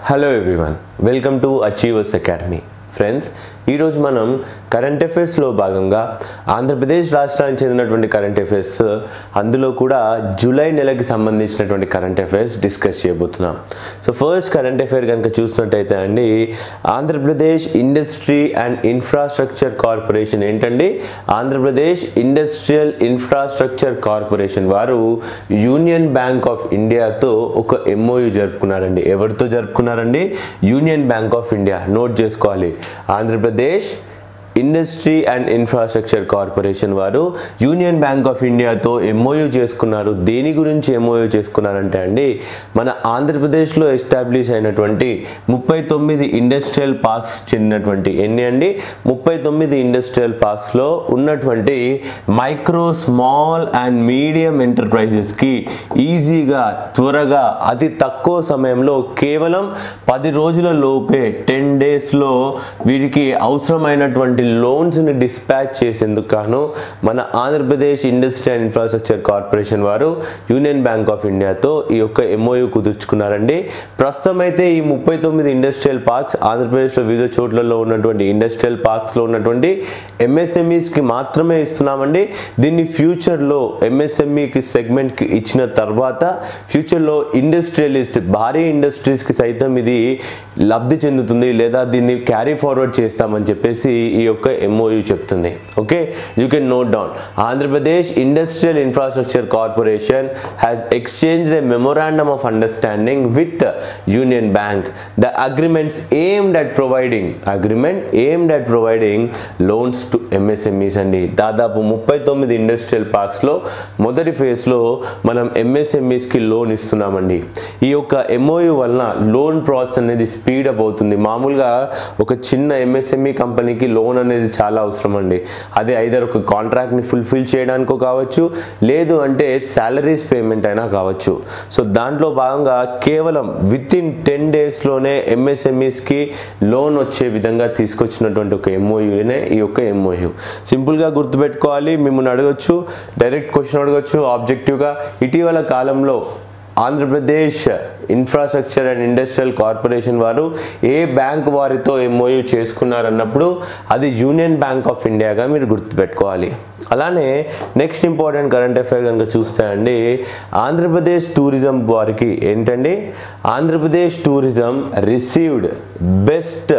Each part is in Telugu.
hello everyone welcome to Achievers Academy friends ఈరోజు మనం కరెంట్ అఫైర్స్లో భాగంగా ఆంధ్రప్రదేశ్ రాష్ట్రానికి చెందినటువంటి కరెంట్ అఫైర్స్ అందులో కూడా జూలై నెలకి సంబంధించినటువంటి కరెంట్ అఫైర్స్ డిస్కస్ చేయబోతున్నాం సో ఫస్ట్ కరెంట్ అఫైర్ కనుక చూసినట్టయితే అండి Andhra Pradesh industry and infrastructure corporation ఏంటండి ఆంధ్రప్రదేశ్ ఇండస్ట్రియల్ ఇన్ఫ్రాస్ట్రక్చర్ కార్పొరేషన్ వారు యూనియన్ బ్యాంక్ ఆఫ్ ఇండియాతో ఒక ఎంఓయు జరుపుకున్నారండి ఎవరితో జరుపుకున్నారండి union bank of India note చేసుకోవాలి Andhra Pradesh industry and infrastructure corporation వారు యూనియన్ బ్యాంక్ ఆఫ్ ఇండియాతో ఎంఓయూ చేసుకున్నారు దేని గురించి ఎంఓయూ చేసుకున్నారంటే అండి మన ఆంధ్రప్రదేశ్లో ఎస్టాబ్లిష్ అయినటువంటి ముప్పై తొమ్మిది ఇండస్ట్రియల్ పార్క్స్ చెందినటువంటి ఎన్ని అండి ముప్పై తొమ్మిది ఇండస్ట్రియల్ పార్క్స్లో ఉన్నటువంటి మైక్రో స్మాల్ అండ్ మీడియం ఎంటర్ప్రైజెస్కి ఈజీగా త్వరగా అతి తక్కువ సమయంలో కేవలం పది రోజుల లోపే టెన్ డేస్లో వీరికి అవసరమైనటువంటి లోన్స్ని డిస్పాచ్ చేసేందుకు గాను మన Andhra Pradesh industry and infrastructure corporation వారు యూనియన్ బ్యాంక్ ఆఫ్ ఇండియాతో ఈ యొక్క ఎంఓయూ కుదుర్చుకున్నారండి ప్రస్తుతం అయితే ఈ ముప్పై తొమ్మిది ఇండస్ట్రియల్ పార్క్స్ ఆంధ్రప్రదేశ్లో వివిధ చోట్లలో ఉన్నటువంటి ఇండస్ట్రియల్ పార్క్స్లో ఉన్నటువంటి ఎంఎస్ఎంఈస్కి మాత్రమే ఇస్తున్నామండి దీన్ని ఫ్యూచర్లో ఎంఎస్ఎంఈకి సెగ్మెంట్కి ఇచ్చిన తర్వాత ఫ్యూచర్లో ఇండస్ట్రియలిస్ట్ భారీ ఇండస్ట్రీస్కి సైతం ఇది లబ్ధి చెందుతుంది లేదా దీన్ని క్యారీ ఫార్వర్డ్ చేస్తామని చెప్పేసి ఈ యొక్క ఎంఓయూ చెప్తుంది okay you can note down Andhra Pradesh industrial infrastructure corporation has exchanged a memorandum of understanding with union bank the agreements aimed at providing agreement aimed at providing loans to MSMEs అండి దాదాపు ముప్పై తొమ్మిది ఇండస్ట్రియల్ పార్క్స్లో మొదటి ఫేజ్లో మనం ఎంఎస్ఎంఈస్కి లోన్ ఇస్తున్నామండి ఈ యొక్క ఎంఓయు వలన లోన్ ప్రాసెస్ అనేది స్పీడ్ అప్ అవుతుంది మామూలుగా ఒక చిన్న ఎంఎస్ఎంఈ కంపెనీకి లోన్ అనేది చాలా అవసరం అండి అదే ఐదర్ ఒక కాంట్రాక్ట్ని ఫుల్ఫిల్ చేయడానికో కావచ్చు లేదు అంటే శాలరీస్ పేమెంట్ అయినా కావచ్చు సో దాంట్లో భాగంగా కేవలం విత్ ఇన్ టెన్ డేస్లోనే ఎంఎస్ఎంఈస్కి లోన్ వచ్చే విధంగా తీసుకొచ్చినటువంటి ఒక ఎంఓయూనే ఈ యొక్క ఎంఓయూ సింపుల్గా గుర్తుపెట్టుకోవాలి మిమ్మల్ని అడగొచ్చు డైరెక్ట్ క్వశ్చన్ అడగొచ్చు ఆబ్జెక్టివ్గా ఇటీవల కాలంలో Andhra Pradesh infrastructure and industrial corporation వారు ఏ బ్యాంక్ వారితో ఎంఓయూ చేసుకున్నారన్నప్పుడు అది యూనియన్ బ్యాంక్ ఆఫ్ ఇండియాగా మీరు గుర్తుపెట్టుకోవాలి అలానే నెక్స్ట్ ఇంపార్టెంట్ కరెంట్ అఫైర్ కనుక చూస్తే అండి ఆంధ్రప్రదేశ్ టూరిజం వారికి ఏంటండి Andhra Pradesh tourism received best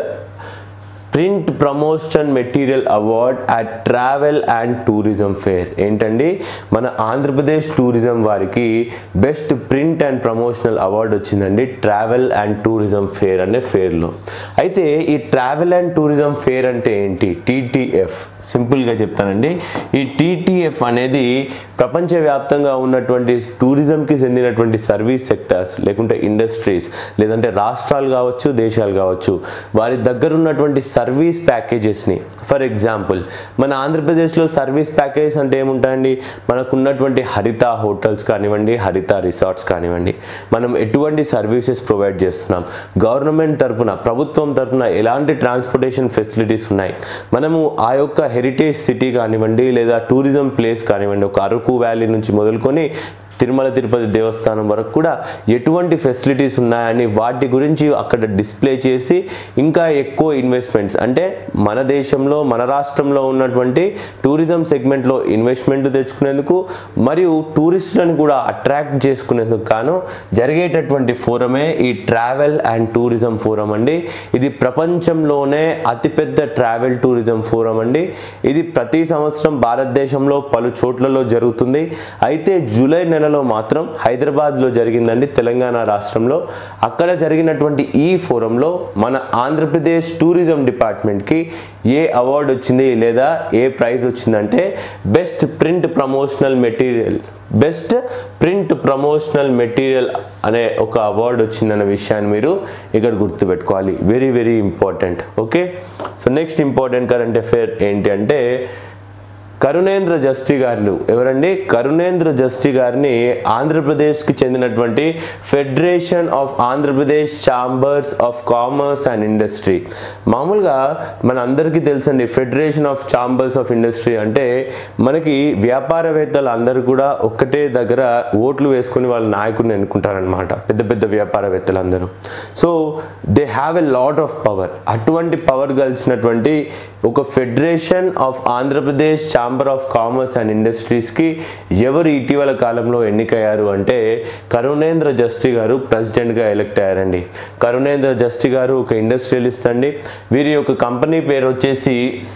print promotion material award at travel and tourism fair ఏంటండి మన ఆంధ్రప్రదేశ్ టూరిజం వారికి best print and promotional award వచ్చిందండి ట్రావెల్ అండ్ టూరిజం ఫేర్ అనే ఫేర్లో అయితే ఈ ట్రావెల్ అండ్ టూరిజం ఫేర్ అంటే ఏంటి టీటీఎఫ్ సింపుల్గా చెప్తానండి ఈ టీటీఎఫ్ అనేది ప్రపంచవ్యాప్తంగా ఉన్నటువంటి టూరిజంకి చెందినటువంటి సర్వీస్ సెక్టర్స్ లేకుంటే ఇండస్ట్రీస్ లేదంటే రాష్ట్రాలు కావచ్చు దేశాలు కావచ్చు వారి దగ్గర ఉన్నటువంటి సర్వీస్ ప్యాకేజెస్ని ఫర్ ఎగ్జాంపుల్ మన ఆంధ్రప్రదేశ్లో సర్వీస్ ప్యాకేజెస్ అంటే ఏముంటాయండి మనకు ఉన్నటువంటి హరిత హోటల్స్ కానివ్వండి హరిత రిసార్ట్స్ కానివ్వండి మనం ఎటువంటి సర్వీసెస్ ప్రొవైడ్ చేస్తున్నాం గవర్నమెంట్ తరపున ప్రభుత్వం తరపున ఎలాంటి ట్రాన్స్పోర్టేషన్ ఫెసిలిటీస్ ఉన్నాయి మనము ఆ యొక్క హెరిటేజ్ సిటీ కానివ్వండి లేదా టూరిజం ప్లేస్ కానివ్వండి ఒక అరకు వ్యాలీ నుంచి మొదలుకొని తిరుమల తిరుపతి దేవస్థానం వరకు కూడా ఎటువంటి ఫెసిలిటీస్ ఉన్నాయని వాటి గురించి అక్కడ డిస్ప్లే చేసి ఇంకా ఎక్కువ ఇన్వెస్ట్మెంట్స్ అంటే మన దేశంలో మన రాష్ట్రంలో ఉన్నటువంటి టూరిజం సెగ్మెంట్లో ఇన్వెస్ట్మెంట్ తెచ్చుకునేందుకు మరియు టూరిస్టులను కూడా అట్రాక్ట్ చేసుకునేందుకు గాను జరిగేటటువంటి ఫోరమే ఈ ట్రావెల్ అండ్ టూరిజం ఫోరం అండి ఇది ప్రపంచంలోనే అతిపెద్ద ట్రావెల్ టూరిజం ఫోరం అండి ఇది ప్రతి సంవత్సరం భారతదేశంలో పలు చోట్లలో జరుగుతుంది అయితే జూలై నెలలో మాత్రం హైదరాబాద్లో జరిగిందండి తెలంగాణ రాష్ట్రంలో అక్కడ జరిగినటువంటి ఈ ఫోరంలో మన ఆంధ్రప్రదేశ్ టూరిజం డిపార్ట్మెంట్కి ఏ అవార్డు వచ్చింది లేదా ఏ ప్రైజ్ వచ్చిందంటే best print promotional material best print promotional material అనే ఒక అవార్డు వచ్చిందన్న విషయాన్ని మీరు ఇక్కడ గుర్తుపెట్టుకోవాలి very very important okay so next important current affair ఏంటి అంటే కరుణేంద్ర జస్టి గారు ఎవరండి కరుణేంద్ర జస్టి గారిని ఆంధ్రప్రదేశ్కి చెందినటువంటి federation of Andhra Pradesh chambers of commerce and industry మామూలుగా మన అందరికీ తెలుసండి federation of chambers of industry అంటే మనకి వ్యాపారవేత్తలు అందరూ కూడా ఒక్కటే దగ్గర ఓట్లు వేసుకొని వాళ్ళ నాయకుడిని ఎన్నుకుంటారనమాట పెద్ద పెద్ద వ్యాపారవేత్తలు అందరూ so they have a lot of power అటువంటి పవర్ కలిసినటువంటి ఒక federation of Andhra Pradesh chamber of commerce and ఇండస్ట్రీస్కి ఎవరు ఇటీవల కాలంలో ఎన్నికయ్యారు అంటే కరుణేంద్ర జస్టి గారు ప్రెసిడెంట్గా ఎలక్ట్ అయ్యారండి కరుణేంద్ర జస్టి గారు ఒక ఇండస్ట్రియలిస్ట్ అండి వీరి యొక్క కంపెనీ పేరు వచ్చేసి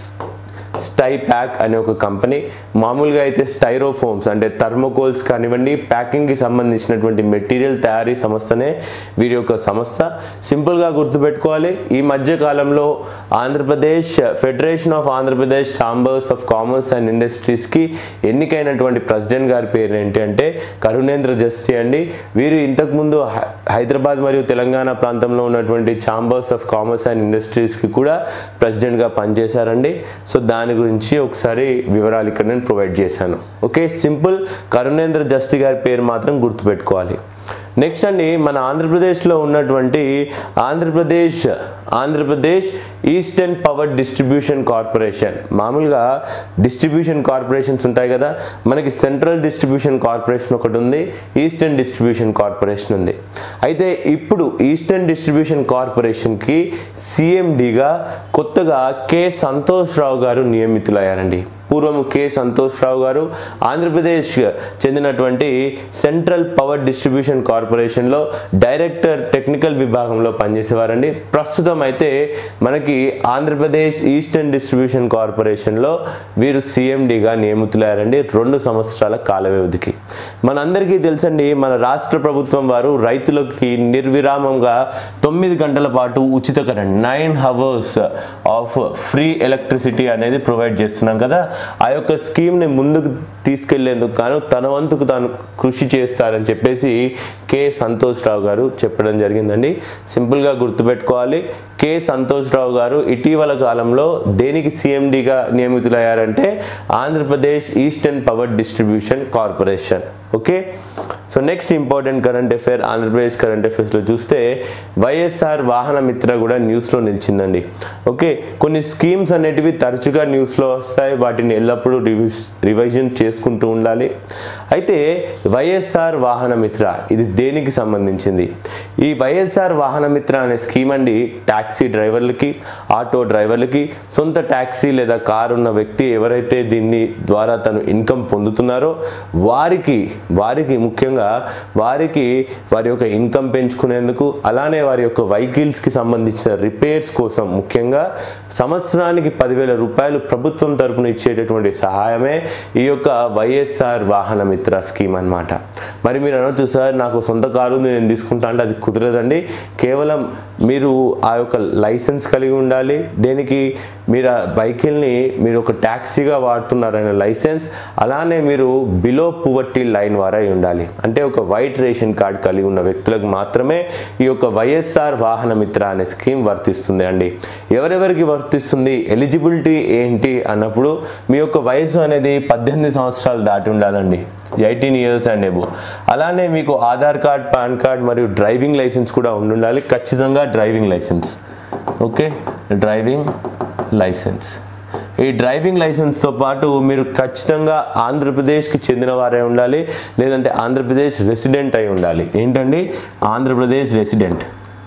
స్టై ప్యాక్ అనే ఒక కంపెనీ మామూలుగా అయితే స్టైరోఫోమ్స్ అంటే థర్మోకోల్స్ కానివ్వండి ప్యాకింగ్కి సంబంధించినటువంటి మెటీరియల్ తయారీ సంస్థనే వీరి యొక్క సంస్థ సింపుల్గా గుర్తుపెట్టుకోవాలి ఈ మధ్య కాలంలో Andhra Pradesh federation of Andhra Pradesh chambers of commerce and ఇండస్ట్రీస్కి ఎన్నికైనటువంటి ప్రెసిడెంట్ గారి పేరు ఏంటి అంటే కరుణేంద్ర జస్టి అండి వీరు ఇంతకుముందు హై- హైదరాబాద్ మరియు తెలంగాణ ప్రాంతంలో ఉన్నటువంటి ఛాంబర్స్ ఆఫ్ కామర్స్ అండ్ ఇండస్ట్రీస్కి కూడా ప్రెసిడెంట్గా పనిచేశారండి సో దాని గురించి ఒకసారి వివరాలు ఇక్కడ నేను ప్రొవైడ్ చేశాను ఓకే సింపుల్ కరుణేంద్ర జస్టి గారి పేరు మాత్రం గుర్తుపెట్టుకోవాలి నెక్స్ట్ అండి మన ఆంధ్రప్రదేశ్లో ఉన్నటువంటి Andhra Pradesh Andhra Pradesh eastern power distribution corporation మామూలుగా డిస్ట్రిబ్యూషన్ కార్పొరేషన్స్ ఉంటాయి కదా మనకి సెంట్రల్ డిస్ట్రిబ్యూషన్ కార్పొరేషన్ ఒకటి ఉంది ఈస్టర్న్ డిస్ట్రిబ్యూషన్ కార్పొరేషన్ ఉంది అయితే ఇప్పుడు ఈస్టర్న్ డిస్ట్రిబ్యూషన్ కార్పొరేషన్కి సిఎండిగా కొత్తగా కె సంతోష్ రావు గారు నియమితులయ్యారండి పూర్వం కె సంతోష్ రావు గారు ఆంధ్రప్రదేశ్ చెందినటువంటి సెంట్రల్ పవర్ డిస్ట్రిబ్యూషన్ కార్పొరేషన్లో డైరెక్టర్ టెక్నికల్ విభాగంలో పనిచేసేవారండి ప్రస్తుతం అయితే మనకి ఆంధ్రప్రదేశ్ ఈస్టర్న్ డిస్ట్రిబ్యూషన్ కార్పొరేషన్లో వీరు సీఎండిగా నియమితులయ్యారండి రెండు సంవత్సరాల కాల వ్యవధికి మనందరికీ తెలుసండి మన రాష్ట్ర ప్రభుత్వం వారు రైతులకి నిర్విరామంగా తొమ్మిది గంటల పాటు ఉచిత current nine hours of free electricity అనేది ప్రొవైడ్ చేస్తున్నాం కదా ఆ యొక్క స్కీమ్ని ముందుకు తీసుకెళ్లేందుకు గాను తన వంతుకు తాను కృషి చేస్తారని చెప్పేసి కె సంతోష్ రావు గారు చెప్పడం జరిగిందండి సింపుల్గా గుర్తుపెట్టుకోవాలి కె సంతోష్ రావు గారు ఇటీవల కాలంలో దేనికి సీఎండిగా నియమితులయ్యారంటే Andhra Pradesh eastern power distribution corporation okay so next important current affair Andhra Pradesh current అఫేర్స్లో చూస్తే వైఎస్ఆర్ వాహన మిత్ర కూడా న్యూస్లో నిలిచిందండి ఓకే కొన్ని స్కీమ్స్ అనేటివి తరచుగా న్యూస్లో వస్తాయి వాటిని ఎల్లప్పుడూ రివిజ్ రివిజన్ చేసుకుంటూ ఉండాలి అయితే వైఎస్ఆర్ వాహన మిత్ర ఇది దేనికి సంబంధించింది ఈ వైఎస్ఆర్ వాహన మిత్ర అనే స్కీమ్ అండి ట్యాక్సీ డ్రైవర్లకి ఆటో డ్రైవర్లకి సొంత ట్యాక్సీ లేదా కారు ఉన్న వ్యక్తి ఎవరైతే దీన్ని ద్వారా తను ఇన్కమ్ పొందుతున్నారో వారికి వారికి ముఖ్యంగా వారికి వారి యొక్క ఇన్కమ్ పెంచుకునేందుకు అలానే వారి యొక్క వెహికల్స్కి సంబంధించిన రిపేర్స్ కోసం ముఖ్యంగా సంవత్సరానికి పదివేల రూపాయలు ప్రభుత్వం తరపున ఇచ్చేటటువంటి సహాయమే ఈ యొక్క వైఎస్ఆర్ వాహన మిత్ర స్కీమ్ అన్నమాట మరి మీరు అనొచ్చు సార్ నాకు సొంత కారు ఉంది నేను తీసుకుంటా అంటే అది కుదరదండి కేవలం మీరు ఆ యొక్క లైసెన్స్ కలిగి ఉండాలి దేనికి మీరు ఆ వెహికల్ని మీరు ఒక ట్యాక్సీగా వాడుతున్నారనే లైసెన్స్ అలానే మీరు బిలో పువర్టీ లైన్ వారా అయి ఉండాలి అంటే ఒక వైట్ రేషన్ కార్డ్ కలిగి ఉన్న వ్యక్తులకు మాత్రమే ఈ యొక్క వైఎస్ఆర్ వాహన మిత్ర అనే స్కీమ్ వర్తిస్తుంది అండి ఎవరెవరికి వర్తిస్తుంది ఎలిజిబిలిటీ ఏంటి అన్నప్పుడు మీ యొక్క వయసు అనేది పద్దెనిమిది సంవత్సరాలు దాటి ఉండాలండి ఎయిటీన్ ఇయర్స్ అండ్ ఎబో అలానే మీకు ఆధార్ కార్డ్ పాన్ కార్డ్ మరియు డ్రైవింగ్ లైసెన్స్ కూడా ఉండాలి ఖచ్చితంగా driving licence okay driving licence ఈ డ్రైవింగ్ లైసెన్స్తో పాటు మీరు ఖచ్చితంగా ఆంధ్రప్రదేశ్కి చెందిన వారే ఉండాలి లేదంటే ఆంధ్రప్రదేశ్ రెసిడెంట్ అయి ఉండాలి ఏంటండి ఆంధ్రప్రదేశ్ రెసిడెంట్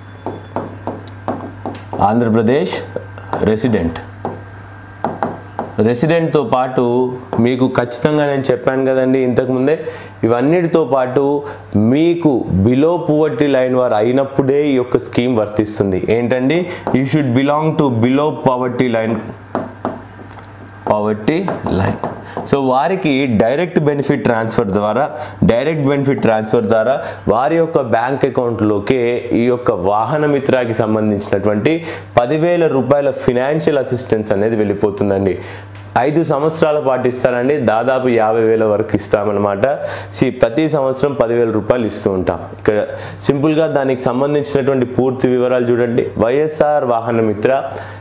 ఆంధ్రప్రదేశ్ రెసిడెంట్ రెసిడెంట్తో పాటు మీకు ఖచ్చితంగా నేను చెప్పాను కదండి ఇంతకుముందే ఇవన్నిటితో పాటు మీకు బిలో పువర్టీ లైన్ వారు అయినప్పుడే ఈ యొక్క స్కీమ్ వర్తిస్తుంది ఏంటండి you should belong to below poverty line poverty line so వారికి డైరెక్ట్ బెనిఫిట్ ట్రాన్స్ఫర్ ద్వారా డైరెక్ట్ బెనిఫిట్ ట్రాన్స్ఫర్ ద్వారా వారి యొక్క బ్యాంక్ అకౌంట్లోకే ఈ యొక్క వాహన మిత్రాకి సంబంధించినటువంటి పదివేల రూపాయల ఫినాన్షియల్ అసిస్టెన్స్ అనేది వెళ్ళిపోతుందండి ఐదు సంవత్సరాల పాటు ఇస్తారండి దాదాపు యాభై వేల వరకు ఇస్తామన్నమాట సి ప్రతి సంవత్సరం పదివేల రూపాయలు ఇస్తూ ఉంటాం ఇక్కడ సింపుల్గా దానికి సంబంధించినటువంటి పూర్తి వివరాలు చూడండి YSR Vahana Mitra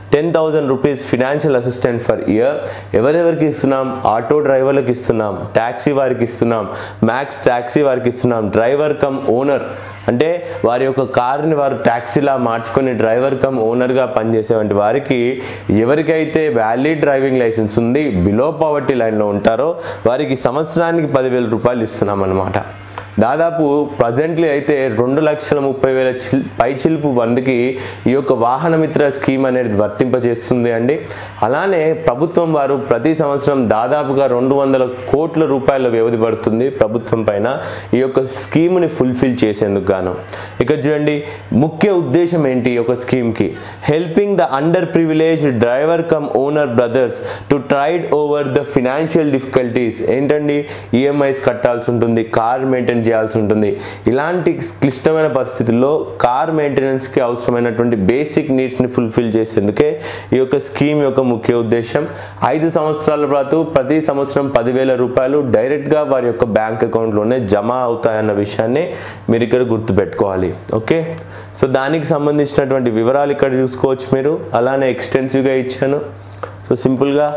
ten thousand rupees financial assistant for year ఎవరెవరికి ఇస్తున్నాం ఆటో డ్రైవర్లకు ఇస్తున్నాం ట్యాక్సీ వారికి ఇస్తున్నాం మ్యాక్స్ ట్యాక్సీ వారికి ఇస్తున్నాం డ్రైవర్ కమ్ ఓనర్ అంటే వారి యొక్క కార్ని వారు ట్యాక్సీలా మార్చుకొని డ్రైవర్ కమ్ ఓనర్గా పనిచేసేవంటి వారికి ఎవరికైతే వ్యాలిడ్ డ్రైవింగ్ లైసెన్స్ ఉంది బిలో పావర్టీ లైన్లో ఉంటారో వారికి సంవత్సరానికి పదివేల రూపాయలు ఇస్తున్నాం అన్నమాట దాదాపు ప్రజెంట్లీ అయితే రెండు లక్షల ముప్పై వేల చిల్ పై చిలుపు మందికి ఈ యొక్క వాహన మిత్ర స్కీమ్ అనేది వర్తింపజేస్తుంది అండి అలానే ప్రభుత్వం వారు ప్రతి సంవత్సరం దాదాపుగా రెండు వందల కోట్ల రూపాయల వ్యవధి పడుతుంది ప్రభుత్వం పైన ఈ యొక్క స్కీమ్ని ఫుల్ఫిల్ చేసేందుకు గాను ఇక చూడండి ముఖ్య ఉద్దేశం ఏంటి ఈ యొక్క స్కీమ్కి helping the under privilege driver cum owner brothers to tried over the financial difficulties ఏంటండి ఈఎంఐస్ కట్టాల్సి ఉంటుంది కార్ మెయింటైన్ చేయాల్సి ఉంటుంది ఇలాంటి క్లిష్టమైన పరిస్థితుల్లో కార్ మెయింటెనెన్స్కి అవసరమైనటువంటి బేసిక్ నీడ్స్ని ఫుల్ఫిల్ చేసేందుకే ఈ యొక్క స్కీమ్ యొక్క ముఖ్య ఉద్దేశం ఐదు సంవత్సరాల పాటు ప్రతి సంవత్సరం పదివేల రూపాయలు డైరెక్ట్గా వారి యొక్క బ్యాంక్ అకౌంట్లోనే జమ అవుతాయన్న విషయాన్ని మీరు ఇక్కడ గుర్తుపెట్టుకోవాలి ఓకే సో దానికి సంబంధించినటువంటి వివరాలు ఇక్కడ చూసుకోవచ్చు మీరు అలానే ఎక్స్టెన్సివ్గా ఇచ్చాను సో సింపుల్గా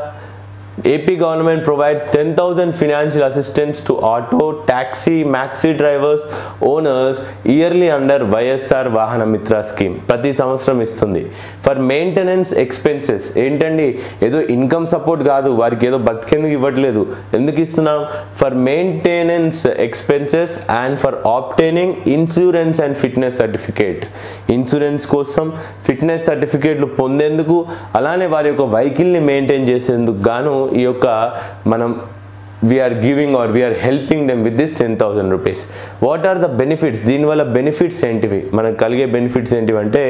AP government provides 10,000 financial assistance to auto, taxi, maxi drivers, owners yearly under YSR Vahana Mitra scheme ప్రతి సంవత్సరం ఇస్తుంది ఫర్ మెయింటెనెన్స్ ఎక్స్పెన్సెస్ ఏంటండి ఏదో ఇన్కమ్ సపోర్ట్ కాదు వారికి ఏదో బతికేందుకు ఇవ్వట్లేదు ఎందుకు ఇస్తున్నాం for maintenance expenses and for obtaining insurance and fitness certificate insurance కోసం ఫిట్నెస్ సర్టిఫికేట్లు పొందేందుకు అలానే వారి యొక్క వెహికల్ని మెయింటైన్ చేసేందుకు గాను ఈ యొక్క మనం we are giving or we are helping them with this ten thousand rupees what are the benefits దీనివల్ల బెనిఫిట్స్ ఏంటివి మనకు కలిగే బెనిఫిట్స్ ఏంటివి అంటే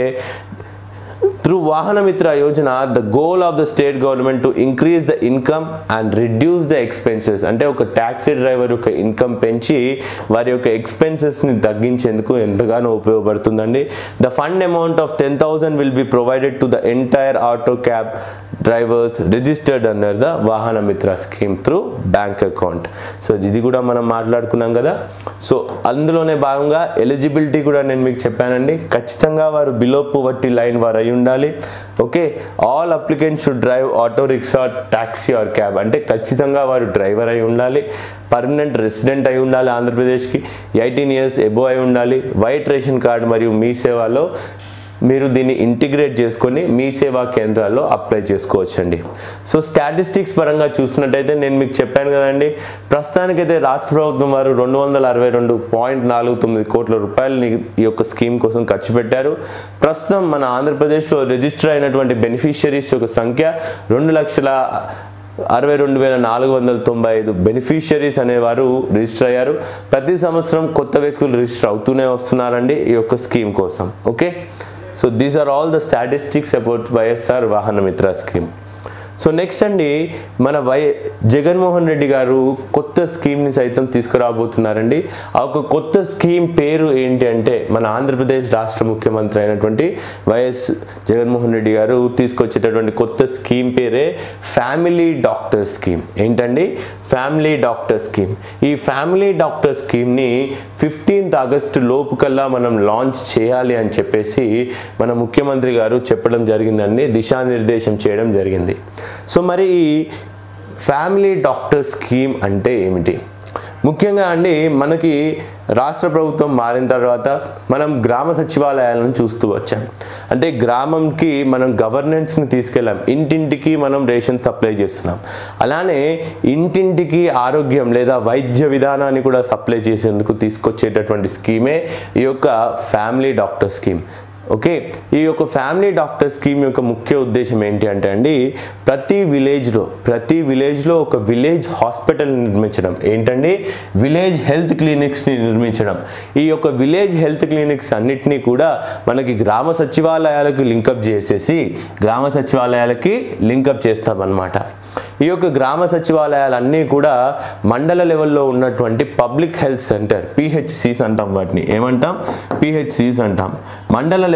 through Vahana Mitra Yojana the goal of the state government to increase the income and reduce the expenses అంటే ఒక ట్యాక్సీ డ్రైవర్ యొక్క ఇన్కమ్ పెంచి వారి యొక్క ఎక్స్పెన్సెస్ని తగ్గించేందుకు ఎంతగానో ఉపయోగపడుతుందండి the fund amount of ten thousand will be provided to the entire auto cab drivers registered under the Vahana Mitra scheme through bank account so ఇది కూడా మనం మాట్లాడుకున్నాం కదా సో అందులోనే భాగంగా ఎలిజిబిలిటీ కూడా నేను మీకు చెప్పానండి ఖచ్చితంగా వారు బిలో పువర్టీ లైన్ వారు అయి ఉండాలి okay all applicants should drive auto rickshaw taxi or cab అంటే ఖచ్చితంగా వారు డ్రైవర్ అయి ఉండాలి పర్మనెంట్ రెసిడెంట్ అయి ఉండాలి ఆంధ్రప్రదేశ్కి ఎయిటీన్ ఇయర్స్ ఎబో అయి ఉండాలి వైట్ రేషన్ కార్డ్ మరియు మీ సేవలో మీరు దీన్ని ఇంటిగ్రేట్ చేసుకొని మీ సేవా కేంద్రాల్లో అప్లై చేసుకోవచ్చండి సో స్టాటిస్టిక్స్ పరంగా చూసినట్టయితే నేను మీకు చెప్పాను కదండి ప్రస్తుతానికైతే రాష్ట్ర ప్రభుత్వం వారు రెండు వందల అరవై రెండు పాయింట్ నాలుగు తొమ్మిది కోట్ల రూపాయలని ఈ యొక్క స్కీమ్ కోసం ఖర్చు పెట్టారు ప్రస్తుతం మన ఆంధ్రప్రదేశ్లో రిజిస్టర్ అయినటువంటి బెనిఫిషియరీస్ యొక్క సంఖ్య రెండు లక్షల అరవై రెండు వేల నాలుగు వందల తొంభై ఐదు బెనిఫిషియరీస్ అనేవారు రిజిస్టర్ అయ్యారు ప్రతి సంవత్సరం కొత్త వ్యక్తులు రిజిస్టర్ అవుతూనే వస్తున్నారండి ఈ యొక్క స్కీమ్ కోసం okay so these are all the statistics about YSR Vahana Mitra scheme so next అండి మన వై జగన్మోహన్ రెడ్డి గారు కొత్త స్కీమ్ని సైతం తీసుకురాబోతున్నారండి ఆ ఒక కొత్త స్కీమ్ పేరు ఏంటి అంటే మన ఆంధ్రప్రదేశ్ రాష్ట్ర ముఖ్యమంత్రి అయినటువంటి వైఎస్ జగన్మోహన్ రెడ్డి గారు తీసుకొచ్చేటటువంటి కొత్త స్కీమ్ పేరే ఫ్యామిలీ డాక్టర్ స్కీమ్ ఏంటండి ఫ్యామిలీ డాక్టర్ స్కీమ్ ఈ ఫ్యామిలీ డాక్టర్ స్కీమ్ని ఫిఫ్టీన్త్ ఆగస్టు లోపు కల్లా మనం లాంచ్ చేయాలి అని చెప్పేసి మన ముఖ్యమంత్రి గారు చెప్పడం జరిగిందండి దిశానిర్దేశం చేయడం జరిగింది సో మరి ఈ ఫ్యామిలీ డాక్టర్ స్కీమ్ అంటే ఏమిటి ముఖ్యంగా అండి మనకి రాష్ట్ర ప్రభుత్వం మారిన తర్వాత మనం గ్రామ సచివాలయాలను చూస్తూ వచ్చాం అంటే గ్రామంకి మనం గవర్నెన్స్ని తీసుకెళ్ళాం ఇంటింటికి మనం రేషన్ సప్లై చేస్తున్నాం అలానే ఇంటింటికి ఆరోగ్యం లేదా వైద్య విధానాన్ని కూడా సప్లై చేసేందుకు తీసుకొచ్చేటటువంటి స్కీమే ఈ యొక్క ఫ్యామిలీ డాక్టర్ స్కీమ్ ఓకే ఈ యొక్క ఫ్యామిలీ డాక్టర్ స్కీమ్ యొక్క ముఖ్య ఉద్దేశం ఏంటి అంటే అండి ప్రతి విలేజ్లో ప్రతి విలేజ్లో ఒక విలేజ్ హాస్పిటల్ నిర్మించడం ఏంటండి విలేజ్ హెల్త్ క్లినిక్స్ని నిర్మించడం ఈ యొక్క విలేజ్ హెల్త్ క్లినిక్స్ అన్నిటినీ కూడా మనకి గ్రామ సచివాలయాలకు లింకప్ చేసేసి గ్రామ సచివాలయాలకి లింకప్ చేస్తామన్నమాట ఈ యొక్క గ్రామ సచివాలయాలన్నీ కూడా మండల లెవెల్లో ఉన్నటువంటి పబ్లిక్ హెల్త్ సెంటర్ పిహెచ్సిస్ అంటాం వాటిని ఏమంటాం పిహెచ్సిస్ అంటాం మండల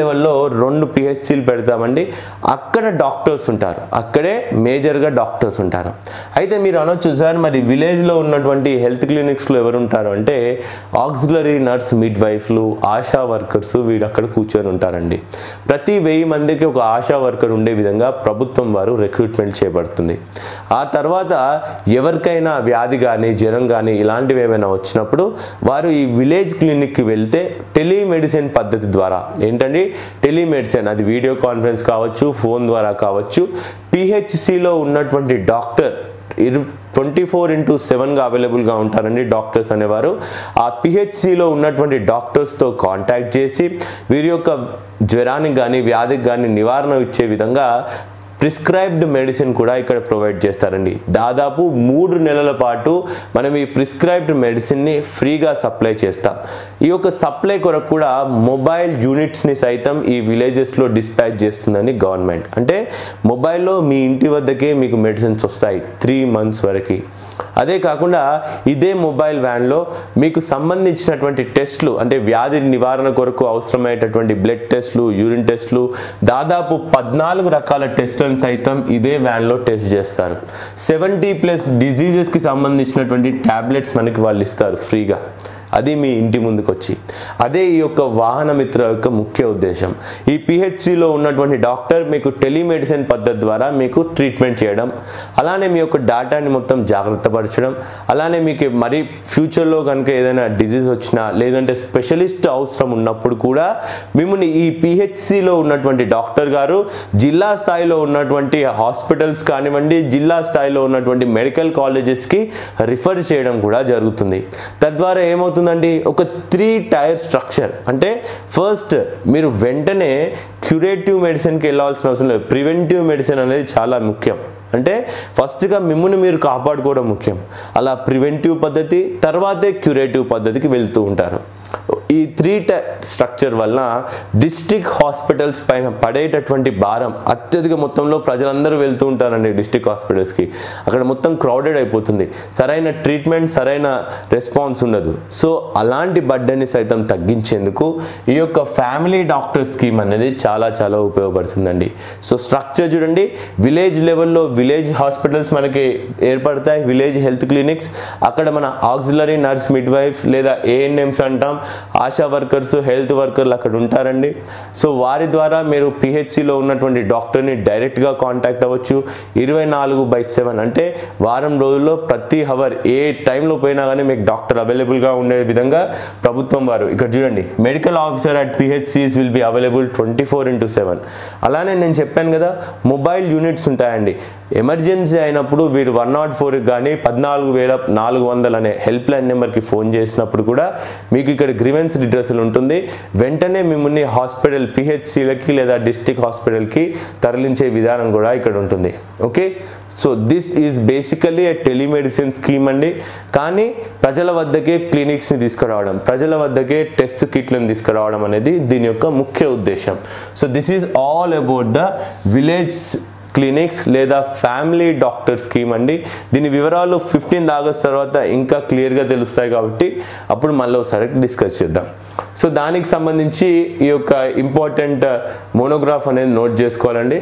లెవెల్లో రెండు పిహెచ్సిలు పెడతామండి అక్కడ డాక్టర్స్ ఉంటారు అక్కడే మేజర్గా డాక్టర్స్ ఉంటారు అయితే మీరు అనొచ్చు సార్ మరి విలేజ్లో ఉన్నటువంటి హెల్త్ క్లినిక్స్లో ఎవరు ఉంటారు అంటే ఆక్సిలరీ నర్స్ మిడ్ వైఫ్లు ఆశా వర్కర్స్ వీళ్ళు అక్కడ కూర్చొని ఉంటారండి ప్రతి వెయ్యి మందికి ఒక ఆశా వర్కర్ ఉండే విధంగా ప్రభుత్వం వారు రిక్రూట్మెంట్ చేయబడుతుంది ఆ తర్వాత ఎవరికైనా వ్యాధి కానీ జ్వరం కానీ ఇలాంటివి ఏమైనా వచ్చినప్పుడు వారు ఈ విలేజ్ క్లినిక్కి వెళ్తే టెలిమెడిసిన్ పద్ధతి ద్వారా ఏంటండి టెలిమెడిసిన్ అది వీడియో కాన్ఫరెన్స్ కావచ్చు ఫోన్ ద్వారా కావచ్చు పిహెచ్సిలో ఉన్నటువంటి డాక్టర్ ఇరు ట్వంటీ ఫోర్ ఇంటూ సెవెన్గా అవైలబుల్గా ఉంటారండి డాక్టర్స్ అనేవారు ఆ పిహెచ్సిలో ఉన్నటువంటి డాక్టర్స్తో కాంటాక్ట్ చేసి వీరి యొక్క జ్వరానికి కానీ వ్యాధికి కానీ నివారణ ఇచ్చే విధంగా ప్రిస్క్రైబ్డ్ మెడిసిన్ కూడా ఇక్కడ ప్రొవైడ్ చేస్తారండి దాదాపు మూడు నెలల పాటు మనం ఈ ప్రిస్క్రైబ్డ్ మెడిసిన్ని ఫ్రీగా సప్లై చేస్తాం ఈ యొక్క సప్లై కొరకు కూడా మొబైల్ యూనిట్స్ని సైతం ఈ విలేజెస్లో డిస్పాచ్ చేస్తుందని గవర్నమెంట్ అంటే మొబైల్లో మీ ఇంటి వద్దకే మీకు మెడిసిన్స్ వస్తాయి త్రీ మంత్స్ వరకు అదే కాకుండా ఇదే మొబైల్ వ్యాన్లో మీకు సంబంధించినటువంటి టెస్ట్లు అంటే వ్యాధి నివారణ కొరకు అవసరమైనటువంటి బ్లడ్ టెస్ట్లు యూరిన్ టెస్ట్లు దాదాపు పద్నాలుగు రకాల టెస్టులను సైతం ఇదే వ్యాన్లో టెస్ట్ చేస్తారు సెవెంటీ ప్లస్ డిజీజెస్కి సంబంధించినటువంటి ట్యాబ్లెట్స్ మనకి వాళ్ళు ఇస్తారు ఫ్రీగా అది మీ ఇంటి ముందుకు వచ్చి అదే ఈ యొక్క వాహన మిత్ర యొక్క ముఖ్య ఉద్దేశం ఈ పిహెచ్సిలో ఉన్నటువంటి డాక్టర్ మీకు టెలిమెడిసిన్ పద్ధతి ద్వారా మీకు ట్రీట్మెంట్ చేయడం అలానే మీ యొక్క డేటాని మొత్తం జాగ్రత్తపరచడం అలానే మీకు మరి ఫ్యూచర్లో కనుక ఏదైనా డిజీజ్ వచ్చినా లేదంటే స్పెషలిస్ట్ అవసరం ఉన్నప్పుడు కూడా మిమ్మల్ని ఈ పిహెచ్సిలో ఉన్నటువంటి డాక్టర్ గారు జిల్లా స్థాయిలో ఉన్నటువంటి హాస్పిటల్స్ కానివ్వండి జిల్లా స్థాయిలో ఉన్నటువంటి మెడికల్ కాలేజెస్కి రిఫర్ చేయడం కూడా జరుగుతుంది తద్వారా ఏమవుతుందండి ఒక త్రీ టైర్ స్ట్రక్చర్ అంటే ఫస్ట్ మీరు వెంటనే క్యూరేటివ్ మెడిసిన్కి వెళ్ళాల్సిన అవసరం లేదు ప్రివెంటివ్ మెడిసిన్ అనేది చాలా ముఖ్యం అంటే ఫస్ట్గా మిమ్మల్ని మీరు కాపాడుకోవడం ముఖ్యం అలా ప్రివెంటివ్ పద్ధతి తర్వాతే క్యూరేటివ్ పద్ధతికి వెళ్తూ ఉంటారు ఈ త్రీ టై స్ట్రక్చర్ వలన డిస్ట్రిక్ట్ హాస్పిటల్స్ పైన పడేటటువంటి భారం అత్యధిక మొత్తంలో ప్రజలందరూ వెళ్తూ ఉంటారండి డిస్ట్రిక్ట్ హాస్పిటల్స్కి అక్కడ మొత్తం క్రౌడెడ్ అయిపోతుంది సరైన ట్రీట్మెంట్ సరైన రెస్పాన్స్ ఉండదు సో అలాంటి బడ్డని సైతం తగ్గించేందుకు ఈ యొక్క ఫ్యామిలీ డాక్టర్ స్కీమ్ అనేది చాలా చాలా ఉపయోగపడుతుందండి సో స్ట్రక్చర్ చూడండి విలేజ్ లెవెల్లో విలేజ్ హాస్పిటల్స్ మనకి ఏర్పడతాయి విలేజ్ హెల్త్ క్లినిక్స్ అక్కడ మన ఆక్సిలరీ నర్స్ మిడ్ వైఫ్ లేదా ఏఎన్ఎంస్ అంటాం ఆశా వర్కర్స్ హెల్త్ వర్కర్లు అక్కడ ఉంటారండి సో వారి ద్వారా మీరు పిహెచ్సిలో ఉన్నటువంటి డాక్టర్ని డైరెక్ట్గా కాంటాక్ట్ అవ్వచ్చు ఇరవై నాలుగు బై సెవెన్ అంటే వారం రోజుల్లో ప్రతి హవర్ ఏ టైంలో పోయినా కానీ మీకు డాక్టర్ అవైలబుల్గా ఉండే విధంగా ప్రభుత్వం వారు ఇక్కడ చూడండి medical officer at PHCs will be available twenty four into seven అలానే నేను చెప్పాను కదా మొబైల్ యూనిట్స్ ఉంటాయండి ఎమర్జెన్సీ అయినప్పుడు వీరు వన్ నాట్ ఫోర్కి కానీ పద్నాలుగు వేల నాలుగు వందలు అనే హెల్ప్ లైన్ నెంబర్కి ఫోన్ చేసినప్పుడు కూడా మీకు ఇక్కడ గ్రివెన్స్ రిడ్రెసల్ ఉంటుంది వెంటనే మిమ్మల్ని హాస్పిటల్ పిహెచ్సిలకి లేదా డిస్ట్రిక్ట్ హాస్పిటల్కి తరలించే విధానం కూడా ఇక్కడ ఉంటుంది okay so this is basically a telemedicine scheme అండి కానీ ప్రజల వద్దకే క్లినిక్స్ని తీసుకురావడం ప్రజల వద్దకే టెస్ట్ కిట్లను తీసుకురావడం అనేది దీని యొక్క ముఖ్య ఉద్దేశం so this is all about the village clinics లేదా ఫ్యామిలీ డాక్టర్ స్కీమ్ అండి దీని వివరాలు ఫిఫ్టీన్త్ ఆగస్ట్ తర్వాత ఇంకా క్లియర్గా తెలుస్తాయి కాబట్టి అప్పుడు మళ్ళీ ఒకసారి డిస్కస్ చేద్దాం సో దానికి సంబంధించి ఈ యొక్క ఇంపార్టెంట్ మోనోగ్రాఫ్ అనేది నోట్ చేసుకోవాలండి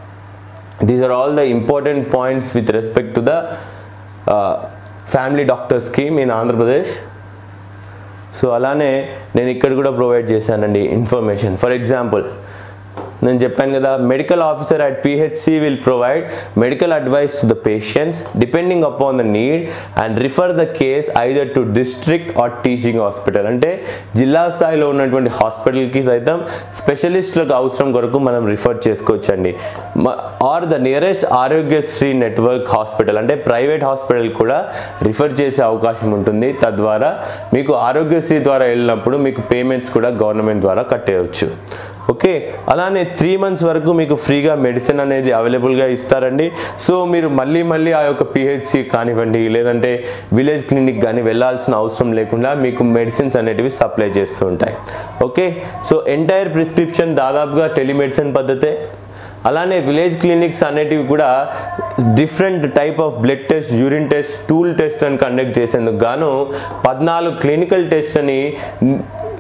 these are all the important points with respect to the family doctor scheme in Andhra Pradesh so అలానే నేను ఇక్కడ కూడా ప్రొవైడ్ చేశానండి ఇన్ఫర్మేషన్ ఫర్ ఎగ్జాంపుల్ నేను చెప్పాను కదా medical officer at PHC will provide medical advice to the patients depending upon the need and refer the case either to district or teaching hospital అంటే జిల్లా స్థాయిలో ఉన్నటువంటి హాస్పిటల్కి సైతం స్పెషలిస్టులకు అవసరం కొరకు మనం రిఫర్ చేసుకోవచ్చండి or the nearest Aarogyasri network hospital అంటే ప్రైవేట్ హాస్పిటల్ కూడా రిఫర్ చేసే అవకాశం ఉంటుంది తద్వారా మీకు ఆరోగ్యశ్రీ ద్వారా వెళ్ళినప్పుడు మీకు పేమెంట్స్ కూడా గవర్నమెంట్ ద్వారా కట్టేయచ్చు ఓకే అలానే త్రీ మంత్స్ వరకు మీకు ఫ్రీగా మెడిసిన్ అనేది అవైలబుల్గా ఇస్తారండి సో మీరు మళ్ళీ మళ్ళీ ఆ యొక్క పిహెచ్సి కానివ్వండి లేదంటే విలేజ్ క్లినిక్ కానీ వెళ్ళాల్సిన అవసరం లేకుండా మీకు మెడిసిన్స్ అనేటివి సప్లై చేస్తూ ఉంటాయి ఓకే సో ఎంటైర్ ప్రిస్క్రిప్షన్ దాదాపుగా టెలిమెడిసిన్ పద్ధతే అలానే విలేజ్ క్లినిక్స్ అనేటివి కూడా different type of blood test urine test stool test అని కండక్ట్ చేసేందుకు గాను పద్నాలుగు క్లినికల్ టెస్ట్ అని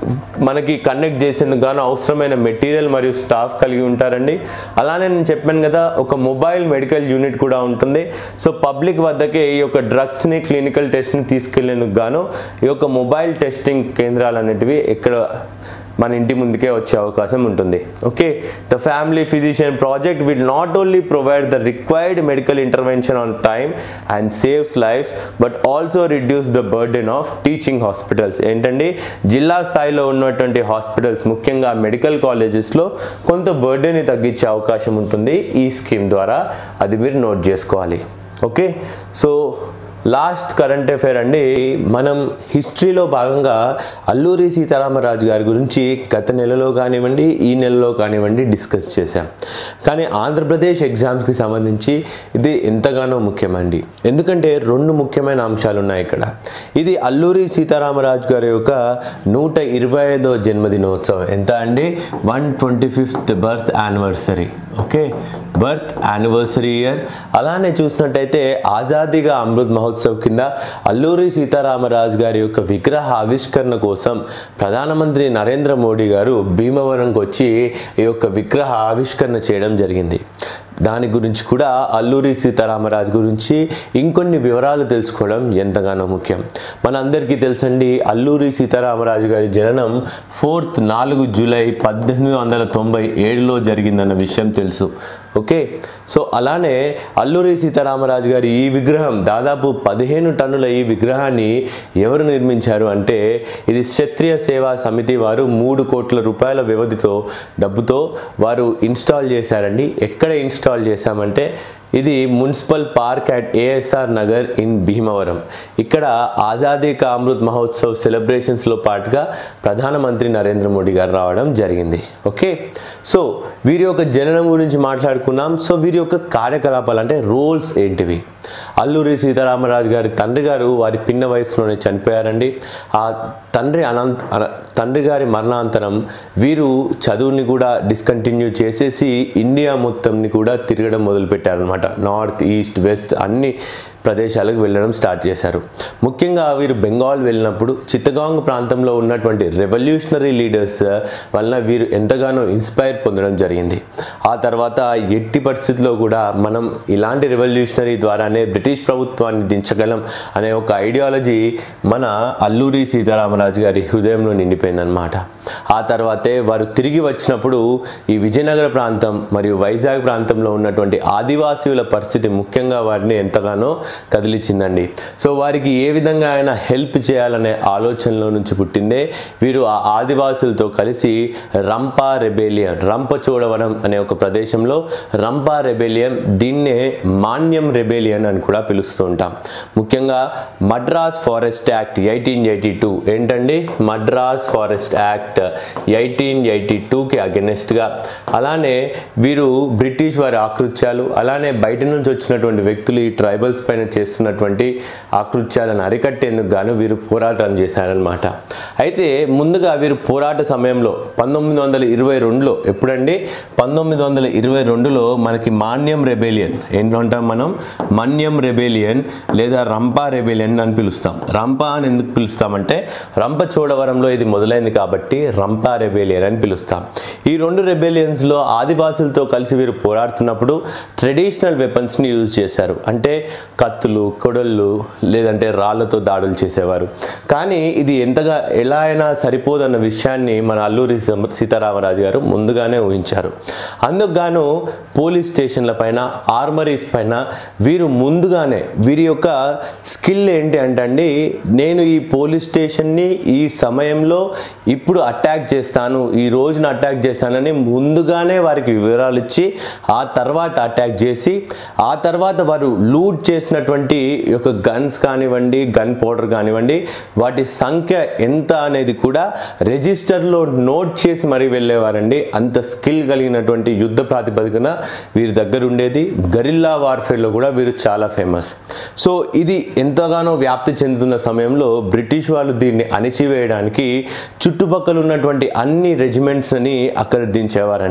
మనకి కండక్ట్ చేసేందుకు గాను అవసరమైన మెటీరియల్ మరియు స్టాఫ్ కలిగి ఉంటారండి అలానే నేను చెప్పాను కదా ఒక మొబైల్ మెడికల్ యూనిట్ కూడా ఉంటుంది సో పబ్లిక్ వద్దకే ఈ యొక్క డ్రగ్స్ని క్లినికల్ టెస్ట్ని తీసుకెళ్లేందుకు గాను ఈ యొక్క మొబైల్ టెస్టింగ్ కేంద్రాలు అనేటివి ఎక్కడ మన ఇంటి ముందుకే వచ్చే అవకాశం ఉంటుంది okay the family physician project will not only provide the required medical intervention on time and saves lives but also reduce the burden of teaching hospitals ఏంటండి జిల్లా స్థాయిలో ఉన్నటువంటి హాస్పిటల్స్ ముఖ్యంగా మెడికల్ కాలేజెస్లో కొంత బర్డెన్ని తగ్గించే అవకాశం ఉంటుంది ఈ స్కీమ్ ద్వారా అది మీరు నోట్ చేసుకోవాలి okay so last current affair అండి మనం హిస్టరీలో భాగంగా అల్లూరి సీతారామరాజు గారి గురించి గత నెలలో కానివ్వండి ఈ నెలలో కానివ్వండి డిస్కస్ చేశాం కానీ ఆంధ్రప్రదేశ్ ఎగ్జామ్స్కి సంబంధించి ఇది ఎంతగానో ముఖ్యమండి ఎందుకంటే రెండు ముఖ్యమైన అంశాలు ఉన్నాయి ఇక్కడ ఇది అల్లూరి సీతారామరాజు గారి యొక్క నూట ఇరవై ఐదో జన్మదినోత్సవం ఎంత అండి one twenty fifth birth anniversary okay birth anniversary year అలానే చూసినట్టయితే ఆజాదీగా అమృత్ మహోత్సవ్ కింద అల్లూరి సీతారామరాజు గారి యొక్క విగ్రహ ఆవిష్కరణ కోసం ప్రధానమంత్రి నరేంద్ర మోడీ గారు భీమవరంకి వచ్చి ఈ యొక్క విగ్రహ ఆవిష్కరణ చేయడం జరిగింది దాని గురించి కూడా అల్లూరి సీతారామరాజు గురించి ఇంకొన్ని వివరాలు తెలుసుకోవడం ఎంతగానో ముఖ్యం మనందరికీ తెలుసండి అల్లూరి సీతారామరాజు గారి జననం ఫోర్త్ నాలుగు జూలై పద్దెనిమిది వందల తొంభై ఏడులో జరిగిందన్న విషయం తెలుసు ఓకే సో అలానే అల్లూరి సీతారామరాజు గారి ఈ విగ్రహం దాదాపు పదిహేను టన్నుల ఈ విగ్రహాన్ని ఎవరు నిర్మించారు అంటే ఇది క్షత్రియ సేవా సమితి వారు మూడు కోట్ల రూపాయల వ్యవధితో డబ్బుతో వారు ఇన్స్టాల్ చేశారండి ఎక్కడ ఇన్స్టాల్ చేశామంటే ఇది municipal park at ASR Nagar in Bhimavaram ఇక్కడ ఆజాదీ కా అమృత్ మహోత్సవ్ సెలబ్రేషన్స్లో పాటుగా ప్రధానమంత్రి నరేంద్ర మోడీ గారు రావడం జరిగింది ఓకే సో వీరి యొక్క జననం గురించి మాట్లాడుకున్నాం సో వీరి యొక్క కార్యకలాపాలు అంటే రోల్స్ ఏంటివి అల్లూరి సీతారామరాజు గారి తండ్రి గారు వారి పిన్న వయసులోనే చనిపోయారండి ఆ తండ్రి అనంత అన- తండ్రి గారి మరణాంతరం వీరు చదువుని కూడా డిస్కంటిన్యూ చేసేసి ఇండియా మొత్తంని కూడా తిరగడం మొదలుపెట్టారనమాట నార్త్ ఈస్ట్ వెస్ట్ అన్ని ప్రదేశాలకు వెళ్ళడం స్టార్ట్ చేశారు ముఖ్యంగా వీరు బెంగాల్ వెళ్ళినప్పుడు చిత్తగాంగ్ ప్రాంతంలో ఉన్నటువంటి రెవల్యూషనరీ లీడర్స్ వలన వీరు ఎంతగానో ఇన్స్పైర్ పొందడం జరిగింది ఆ తర్వాత ఎట్టి పరిస్థితుల్లో కూడా మనం ఇలాంటి రెవల్యూషనరీ ద్వారానే బ్రిటిష్ ప్రభుత్వాన్ని దించగలం అనే ఒక ఐడియాలజీ మన అల్లూరి సీతారామరాజు గారి హృదయంలో నిండిపోయిందనమాట ఆ తర్వాతే వారు తిరిగి వచ్చినప్పుడు ఈ విజయనగర ప్రాంతం మరియు వైజాగ్ ప్రాంతంలో ఉన్నటువంటి ఆదివాసీల పరిస్థితి ముఖ్యంగా వారిని ఎంతగానో కదిలించిందండి సో వారికి ఏ విధంగా అయినా హెల్ప్ చేయాలనే ఆలోచనలో నుంచి పుట్టిందే వీరు ఆ ఆదివాసులతో కలిసి రంపా రెబేలియన్ రంపచోడవరం అనే ఒక ప్రదేశంలో రంపా రెబేలియన్ దీన్నే మాన్యం రెబేలియన్ అని కూడా పిలుస్తూ ఉంటాం ముఖ్యంగా Madras forest act eighteen eighty two ఏంటండి Madras forest act eighteen eighty టూకి అగెనెస్ట్గా అలానే వీరు బ్రిటిష్ వారి ఆకృత్యాలు అలానే బయట నుంచి వచ్చినటువంటి వ్యక్తులు ఈ ట్రైబల్స్ పైన చేస్తున్నటువంటి ఆకృత్యాలను అరికట్టేందుకు గాను వీరు పోరాటం చేశారనమాట అయితే ముందుగా వీరు పోరాట సమయంలో పంతొమ్మిది వందల ఇరవై రెండులో ఎప్పుడండి పంతొమ్మిది వందల ఇరవై రెండులో మనకి మాన్యం రెబేలియన్ ఏంటంటాం మనం మన్యం రెబేలియన్ లేదా రంపా రెబేలియన్ అని పిలుస్తాం రంపా అని ఎందుకు పిలుస్తామంటే రంపచోడవరంలో ఇది మొదలైంది కాబట్టి రంపా రెబేలియన్ అని పిలుస్తాం ఈ రెండు రెబేలియన్స్లో ఆదివాసులతో కలిసి వీరు పోరాడుతున్నప్పుడు ట్రెడిషనల్ వెపన్స్ని యూజ్ చేశారు అంటే కత్తులు కొడళ్ళు లేదంటే రాళ్లతో దాడులు చేసేవారు కానీ ఇది ఎంతగా ఎలా అయినా సరిపోదన్న విషయాన్ని మన అల్లూరి సీమ- సీతారామరాజు గారు ముందుగానే ఊహించారు అందుకు గాను పోలీస్ స్టేషన్ల పైన ఆర్మరీస్ పైన వీరు ముందుగానే వీరి యొక్క స్కిల్ ఏంటి అంటే అండి నేను ఈ పోలీస్ స్టేషన్ని ఈ సమయంలో ఇప్పుడు అటాక్ చేస్తాను ఈ రోజున అటాక్ చేస్తానని ముందుగానే వారికి వివరాలు ఇచ్చి ఆ తర్వాత అటాక్ చేసి ఆ తర్వాత వారు లూట్ చేసినటువంటి యొక్క గన్స్ కానివ్వండి గన్ పౌడర్ కానివ్వండి వాటి సంఖ్య ఎంత అనేది కూడా రిజిస్టర్లో నోట్ చేసి మరీ వెళ్ళేవారండి అంత స్కిల్ కలిగినటువంటి యుద్ధ ప్రాతిపదికన వీరి దగ్గర ఉండేది గరిల్లా వార్ఫేర్లో కూడా వీరు చాలా ఫేమస్ సో ఇది ఎంతగానో వ్యాప్తి చెందుతున్న సమయంలో బ్రిటిష్ వాళ్ళు దీన్ని అణిచివేయడానికి చుట్టుపక్కల ఉన్నటువంటి అన్ని రెజిమెంట్స్ని అక్కడ దించేవారండి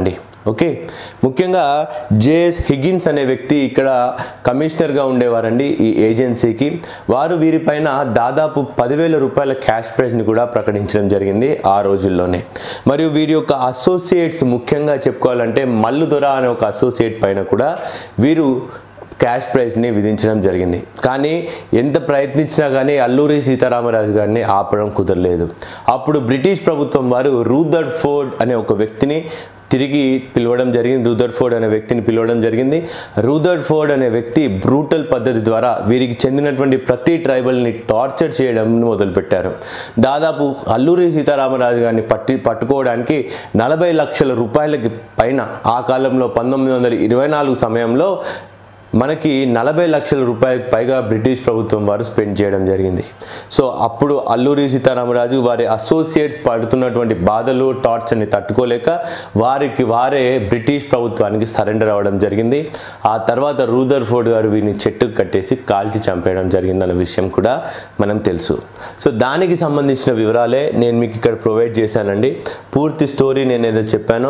ఓకే ముఖ్యంగా జేఎస్ హిగిన్స్ అనే వ్యక్తి ఇక్కడ కమిషనర్గా ఉండేవారండి ఈ ఏజెన్సీకి వారు వీరిపైన దాదాపు పదివేల రూపాయల క్యాష్ ప్రైజ్ని కూడా ప్రకటించడం జరిగింది ఆ రోజుల్లోనే మరియు వీరి యొక్క అసోసియేట్స్ ముఖ్యంగా చెప్పుకోవాలంటే మల్లు దొర అనే ఒక అసోసియేట్ పైన కూడా వీరు క్యాష్ ప్రైజ్ని విధించడం జరిగింది కానీ ఎంత ప్రయత్నించినా కానీ అల్లూరి సీతారామరాజు గారిని ఆపడం కుదరలేదు అప్పుడు బ్రిటిష్ ప్రభుత్వం వారు రూదర్ ఫోర్డ్ అనే ఒక వ్యక్తిని తిరిగి పిలవడం జరిగింది రూదర్ ఫోర్డ్ అనే వ్యక్తిని పిలవడం జరిగింది రూదర్ ఫోర్డ్ అనే వ్యక్తి బ్రూటల్ పద్ధతి ద్వారా వీరికి చెందినటువంటి ప్రతి ట్రైబల్ని టార్చర్ చేయడం మొదలుపెట్టారు దాదాపు అల్లూరి సీతారామరాజు గారిని పట్టి పట్టుకోవడానికి నలభై లక్షల రూపాయలకి పైన ఆ కాలంలో పంతొమ్మిది వందల ఇరవై నాలుగు సమయంలో మనకి నలభై లక్షల రూపాయలకు పైగా బ్రిటిష్ ప్రభుత్వం వారు స్పెండ్ చేయడం జరిగింది సో అప్పుడు అల్లూరి సీతారామరాజు వారి అసోసియేట్స్ పడుతున్నటువంటి బాధలు టార్చర్ని తట్టుకోలేక వారికి వారే బ్రిటిష్ ప్రభుత్వానికి సరెండర్ అవ్వడం జరిగింది ఆ తర్వాత రూదర్ ఫోర్డ్ గారు వీరిని చెట్టుకు కట్టేసి కాల్చి చంపేయడం జరిగిందన్న విషయం కూడా మనం తెలుసు సో దానికి సంబంధించిన వివరాలే నేను మీకు ఇక్కడ ప్రొవైడ్ చేశానండి పూర్తి స్టోరీ నేను ఏదో చెప్పానో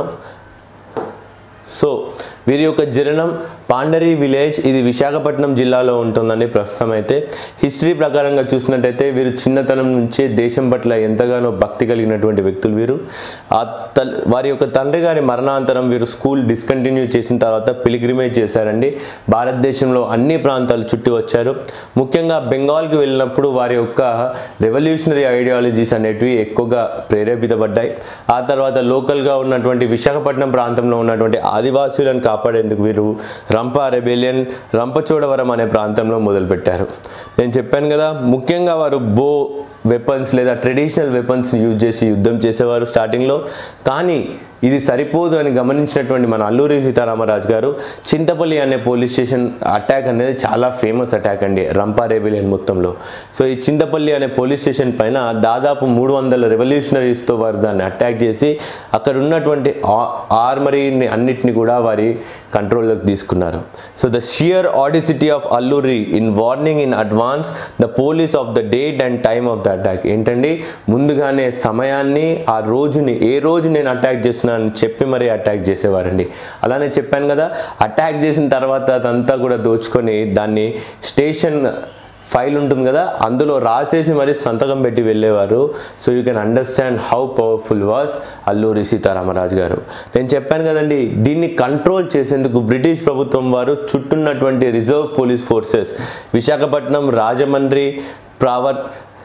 సో వీరి యొక్క జననం పాండరి విలేజ్ ఇది విశాఖపట్నం జిల్లాలో ఉంటుందండి ప్రస్తుతం అయితే హిస్టరీ ప్రకారంగా చూసినట్టయితే వీరు చిన్నతనం నుంచే దేశం పట్ల ఎంతగానో భక్తి కలిగినటువంటి వ్యక్తులు వీరు ఆ తల్ వారి యొక్క తండ్రి గారి మరణాంతరం వీరు స్కూల్ డిస్కంటిన్యూ చేసిన తర్వాత పిలిగ్రిమేజ్ చేశారండి భారతదేశంలో అన్ని ప్రాంతాలు చుట్టి వచ్చారు ముఖ్యంగా బెంగాల్కి వెళ్ళినప్పుడు వారి యొక్క రెవల్యూషనరీ ఐడియాలజీస్ అనేటివి ఎక్కువగా ప్రేరేపితపడ్డాయి ఆ తర్వాత లోకల్గా ఉన్నటువంటి విశాఖపట్నం ప్రాంతంలో ఉన్నటువంటి ఆదివాసులను కాపాడేందుకు వీరు రంప రెబెలియన్ రంపచోడవరం అనే ప్రాంతంలో మొదలుపెట్టారు నేను చెప్పాను కదా ముఖ్యంగా వారు బో వెపన్స్ లేదా ట్రెడిషనల్ వెపన్స్ని యూజ్ చేసి యుద్ధం చేసేవారు స్టార్టింగ్లో కానీ ఇది సరిపోదు అని గమనించినటువంటి మన అల్లూరి సీతారామరాజు గారు చింతపల్లి అనే పోలీస్ స్టేషన్ అటాక్ అనేది చాలా ఫేమస్ అటాక్ అండి రంపా రెబిలియన్ మొత్తంలో సో ఈ చింతపల్లి అనే పోలీస్ స్టేషన్ పైన దాదాపు మూడు వందల రెవల్యూషనరీస్తో వారు దాన్ని అటాక్ చేసి అక్కడ ఉన్నటువంటి ఆర్మరీని అన్నిటిని కూడా వారి కంట్రోల్లోకి తీసుకున్నారు so the sheer audacity of Alluri in warning in advance the police of the date and time of the attack ఏంటండి ముందుగానే సమయాన్ని ఆ రోజుని ఏ రోజు నేను అటాక్ చేస్తున్నాను చెప్పి మరీ అటాక్ చేసేవారండి అలానే చెప్పాను కదా అటాక్ చేసిన తర్వాత అదంతా కూడా దోచుకొని దాన్ని స్టేషన్ ఫైల్ ఉంటుంది కదా అందులో రాసేసి మరి సంతకం పెట్టి వెళ్ళేవారు so you can understand how powerful was Alluri Sitarama Raju గారు నేను చెప్పాను కదండి దీన్ని కంట్రోల్ చేసేందుకు బ్రిటిష్ ప్రభుత్వం వారు చుట్టున్నటువంటి reserve police forces Visakhapatnam Rajahmundry ప్రావర్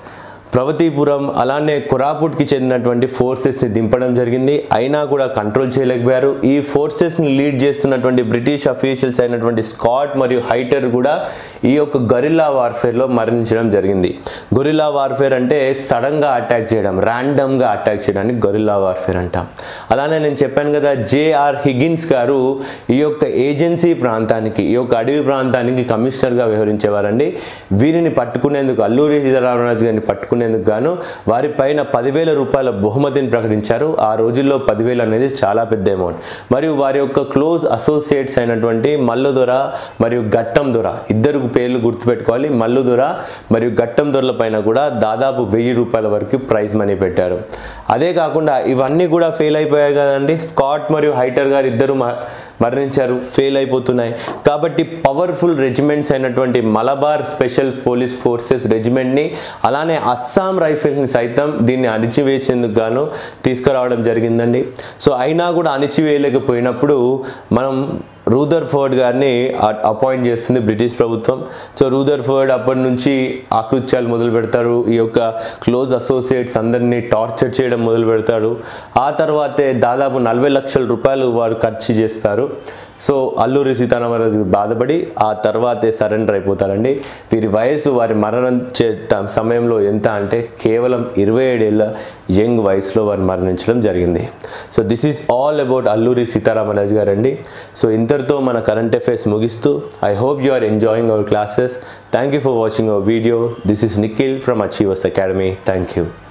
ప్రవతీపురం అలానే కొరాపుట్కి చెందినటువంటి ఫోర్సెస్ని దింపడం జరిగింది అయినా కూడా కంట్రోల్ చేయలేకపోయారు ఈ ఫోర్సెస్ని లీడ్ చేస్తున్నటువంటి బ్రిటిష్ అఫీషియల్స్ అయినటువంటి స్కాట్ మరియు హైటర్ కూడా ఈ యొక్క గొరిల్లా వార్ఫేర్లో మరణించడం జరిగింది గొరిల్లా వార్ఫేర్ అంటే సడన్గా అటాక్ చేయడం ర్యాండమ్గా అటాక్ చేయడానికి గొరిల్లా వార్ఫేర్ అంటాం అలానే నేను చెప్పాను కదా జేఆర్ హిగిన్స్ గారు ఈ యొక్క ఏజెన్సీ ప్రాంతానికి ఈ యొక్క అడవి ప్రాంతానికి కమిషనర్గా వ్యవహరించేవారండి వీరిని పట్టుకునేందుకు అల్లూరి సీతారామరాజు గారిని పట్టుకునేందుకు గాను వారి పైన పదివేల రూపాయల బహుమతిని ప్రకటించారు ఆ రోజుల్లో పదివేలు అనేది చాలా పెద్ద అమౌంట్ మరియు వారి యొక్క క్లోజ్ అసోసియేట్స్ అయినటువంటి మల్లు దొర మరియు గట్టం దొర ఇద్దరు పేర్లు గుర్తుపెట్టుకోవాలి మల్లు దొర మరియు గట్టం దొరల పైన కూడా దాదాపు వెయ్యి రూపాయల వరకు ప్రైజ్ మనీ పెట్టారు అదే కాకుండా ఇవన్నీ కూడా ఫెయిల్ అయిపోయాయి కదండి స్కాట్ మరియు హైటర్ గారు ఇద్దరు మ- మరణించారు ఫెయిల్ అయిపోతున్నాయి కాబట్టి పవర్ఫుల్ రెజిమెంట్స్ అయినటువంటి మలబార్ స్పెషల్ పోలీస్ ఫోర్సెస్ రెజిమెంట్ని అలానే అస్సాం రైఫిల్స్ని సైతం దీన్ని అణిచివేసేందుకు గాను తీసుకురావడం జరిగిందండి సో అయినా కూడా అణిచివేయలేకపోయినప్పుడు మనం రూదర్ ఫోర్డ్ గారిని అ- అపాయింట్ చేస్తుంది బ్రిటిష్ ప్రభుత్వం సో రూదర్ ఫోర్డ్ అప్పటి నుంచి ఆకృత్యాలు మొదలు పెడతారు ఈ యొక్క క్లోజ్ అసోసియేట్స్ అందరినీ టార్చర్ చేయడం మొదలు పెడతాడు ఆ తర్వాతే దాదాపు నలభై లక్షల రూపాయలు వారు ఖర్చు చేస్తారు సో అల్లూరి సీతారామరాజు బాధపడి ఆ తర్వాతే సరెండర్ అయిపోతారండి వీరి వయసు వారి మరణం చే ట- సమయంలో ఎంత అంటే కేవలం ఇరవై ఏడేళ్ళ యంగ్ వయసులో వారు మరణించడం జరిగింది so this is all about Alluri Sitarama Raju గారు అండి సో ఇంతటితో మన కరెంట్ అఫైర్స్ ముగిస్తూ I hope you are enjoying our classes thank you for watching our video this is Nikhil from Achievers Academy thank you